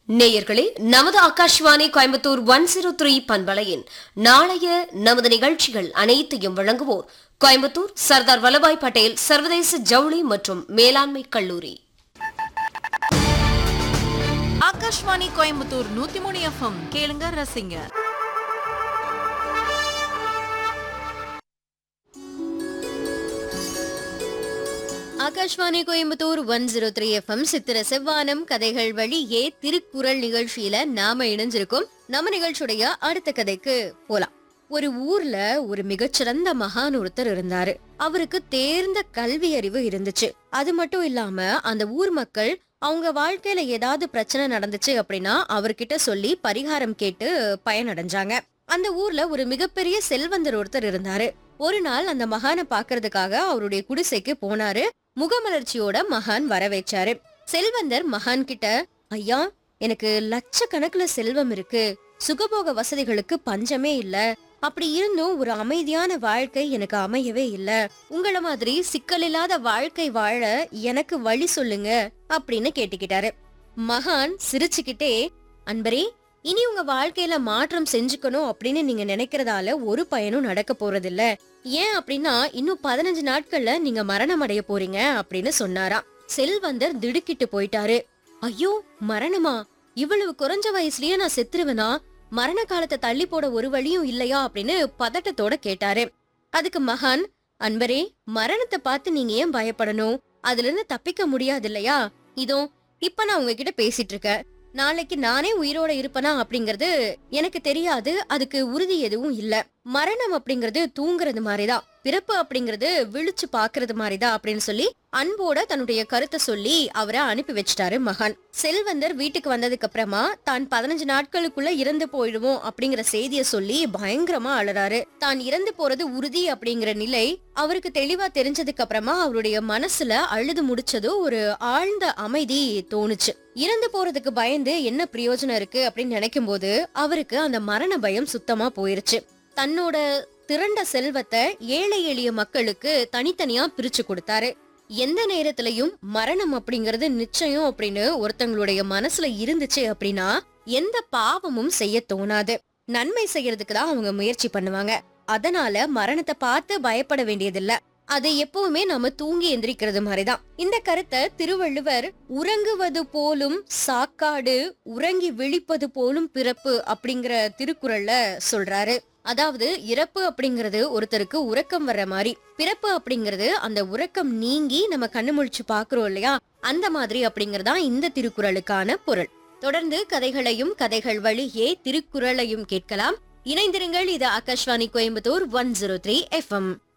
நேயர்களே நமது Akashvani Coimbatore one zero three பண்பலையின் நாளைய நமது நிகழ்ச்சிகள் அனைத்தையும் வழங்குவோர் கோயம்புத்தூர் சர்தார் வல்லபாய் பட்டேல் சர்வதேச ஜவுளி மற்றும் மேலாண்மை கல்லூரி ஆகாஷ்வாணி கோயம்புத்தூர் நூத்தி மூணு எஃப்எம் கேளுங்க ரசிங்க Akashvani Coimbatore one zero three FM சித்திர செவ்வானம் கதைகள் வழியே திருக்குறள் நிகழ்ச்சியில நாம இணைஞ்சிருக்கோம் நம்ம நிகழ்ச்சியுடைய அடுத்த கதைக்கு போலாம் ஒரு ஊர்ல ஒரு மிகச்சிறந்த மகான் ஒருத்தர் இருந்தாரு அவருக்கு தேர்ந்த கல்வி அறிவு இருந்துச்சு அது மட்டும் இல்லாம அந்த ஊர் மக்கள் அவங்க வாழ்க்கையில ஏதாவது பிரச்சனை நடந்துச்சு அப்படின்னா அவர்கிட்ட சொல்லி பரிகாரம் கேட்டு பயனடைஞ்சாங்க அந்த ஊர்ல ஒரு மிகப்பெரிய செல்வந்தர் ஒருத்தர் இருந்தாரு ஒரு நாள் அந்த மகானை பாக்குறதுக்காக அவருடைய குடிசைக்கு போனாரு முகமலர்ச்சியோட மகான் வரவேச்சாரு செல்வந்தர் மகான் கிட்ட ஐயா எனக்கு லட்சக்கணக்குல செல்வம் இருக்கு சுகபோக வசதிகளுக்கு பஞ்சமே இல்ல அப்படி இருந்தும் ஒரு அமைதியான வாழ்க்கை எனக்கு அமையவே இல்ல உங்கள மாதிரி சிக்கல் இல்லாத வாழ்க்கை வாழ எனக்கு வழி சொல்லுங்க அப்படின்னு கேட்டுக்கிட்டாரு மகான் சிரிச்சுக்கிட்டே அன்பரே இனி உங்க வாழ்க்கையில மாற்றம் செஞ்சுக்கணும் அப்படின்னு நீங்க நினைக்கிறதால ஒரு பயனும் நடக்க போறதில்ல ஏன் அப்படின்னா இன்னும் பதினஞ்சு நாட்கள்ல நீங்க மரணம் அடைய போறீங்க அப்படின்னு சொன்னாராம் செல்வந்தர் திடுக்கிட்டு போயிட்டாரு ஐயோ மரணமா இவ்வளவு குறைஞ்ச வயசுலயே நான் செத்துருவேனா மரண காலத்தை தள்ளி போட ஒரு வழியும் இல்லையா அப்படின்னு பதட்டத்தோட கேட்டாரு அதுக்கு மகான் அன்பரே மரணத்தை பார்த்து நீங்க ஏன் பயப்படணும் அதுல இருந்து தப்பிக்க முடியாது இல்லையா இதோ இப்ப நான் உங்ககிட்ட பேசிட்டு இருக்கேன் நாளைக்கு நானே உயிரோட இருப்பனா அப்படிங்கறது எனக்கு தெரியாது அதுக்கு உறுதி எதுவும் இல்ல மரணம் அப்படிங்கறது தூங்குறது மாதிரிதான் பிறப்பு அப்படிங்கறது விழிச்சு பாக்குறது மாதிரிதான் அப்படின்னு சொல்லி அன்போட தன்னுடைய கருத்தை சொல்லி அவரை அனுப்பி வச்சிட்டாரு மகான் செல்வந்தர் வீட்டுக்கு வந்ததுக்கு அப்புறமா தான் பதினஞ்சு நாட்களுக்குள்ள இறந்து போயிடுவோம் அப்படிங்கிற செய்திய சொல்லி பயங்கரமா அழறாரு தான் இறந்து போறது உறுதி அப்படிங்கிற நிலை அவருக்கு தெளிவா தெரிஞ்சதுக்கு அப்புறமா அவருடைய மனசுல அழுது முடிச்சது ஒரு ஆழ்ந்த அமைதி தோணுச்சு இறந்து போறதுக்கு பயந்து என்ன பிரயோஜனம் இருக்கு அப்படின்னு நினைக்கும் போது அவருக்கு அந்த மரண பயம் சுத்தமா போயிருச்சு தன்னோட திரண்ட செல்வத்தை ஏழை எளிய மக்களுக்கு தனித்தனியா பிரிச்சு கொடுத்தாரு எந்த நேரத்திலையும் மரணம் அப்படிங்கறது நிச்சயம் அப்படின்னு ஒருத்தங்களுடைய மனசுல இருந்துச்சு அப்படின்னா எந்த பாவமும் செய்ய தோணாது நன்மை செய்யறதுக்கு தான் அவங்க முயற்சி பண்ணுவாங்க அதனால மரணத்தை பார்த்து பயப்பட வேண்டியதில்ல அது எப்பவுமே நம்ம தூங்கி எந்திரிக்கிறது மாதிரிதான் இந்த கருத்தை திருவள்ளுவர் உறங்குவது போலும் சாக்காடு உறங்கி விழிப்பது போலும் பிறப்பு அப்படிங்கிற திருக்குறள்ல சொல்றாரு அதாவது இறப்பு அப்படிங்கிறது ஒருத்தருக்கு உறக்கம் வர்ற மாதிரி பிறப்பு அப்படிங்கிறது அந்த உறக்கம் நீங்கி நம்ம கண்ணு முழிச்சு பாக்குறோம் இல்லையா அந்த மாதிரி அப்படிங்கறதா இந்த திருக்குறளுக்கான பொருள் தொடர்ந்து கதைகளையும் கதைகள் வழியே திருக்குறளையும் கேட்கலாம் இணைந்திருங்கள் இது Akashvani Coimbatore one zero three FM